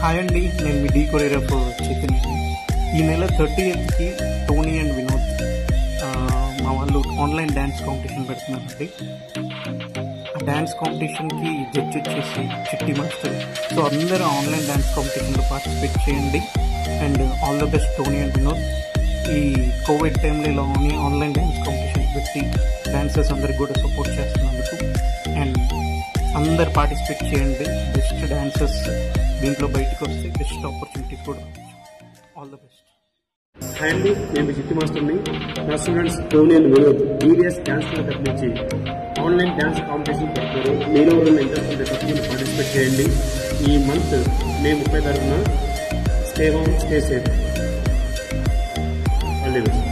hi అండి నేను మీ D choreographer Chaitanya ఈ నెల థర్టీ ఎయిత్కి టోనీ అండ్ వినోద్ ఆ, మా వాళ్ళు ఆన్లైన్ డ్యాన్స్ కాంపిటీషన్ పెడుతున్నారండి ఆ డ్యాన్స్ కాంపిటీషన్కి జడ్జ్ వచ్చేసి చిట్టి మాస్టర్ సో అందరూ ఆన్లైన్ డ్యాన్స్ కాంపిటీషన్లో పార్టిసిపేట్ చేయండి and all the best Tony and Vinod ఈ కోవిడ్ టైంలో ఇలా ఓన్లీ ఆన్లైన్ డ్యాన్స్ కాంపిటీషన్ పెట్టి డాన్సర్స్ అందరికి కూడా సపోర్ట్ చేస్తున్నందుకు అండ్ అందరు పార్టిసిపేట్ చేయండి బెస్ట్ డాన్సర్స్ దీంట్లో బయటకు వస్తే బెస్ట్ ఆపర్చునిటీ కూడా ఆల్ ద బెస్ట్ హాయ్ అండి నేను మీ చిట్టి మాస్టర్ని నా students Tony and Vinod EVS dance club తరఫు నుంచి ఆన్లైన్ డ్యాన్స్ కాంపిటీషన్ పెడుతున్నారు మీలో ఎవరైనా ఇంట్రెస్ట్ ఉంటే తప్పకుండా పార్టిసిపేట్ చేయండి ఈ మంత్ మే ముప్పై తారీఖున stay home stay safe all the best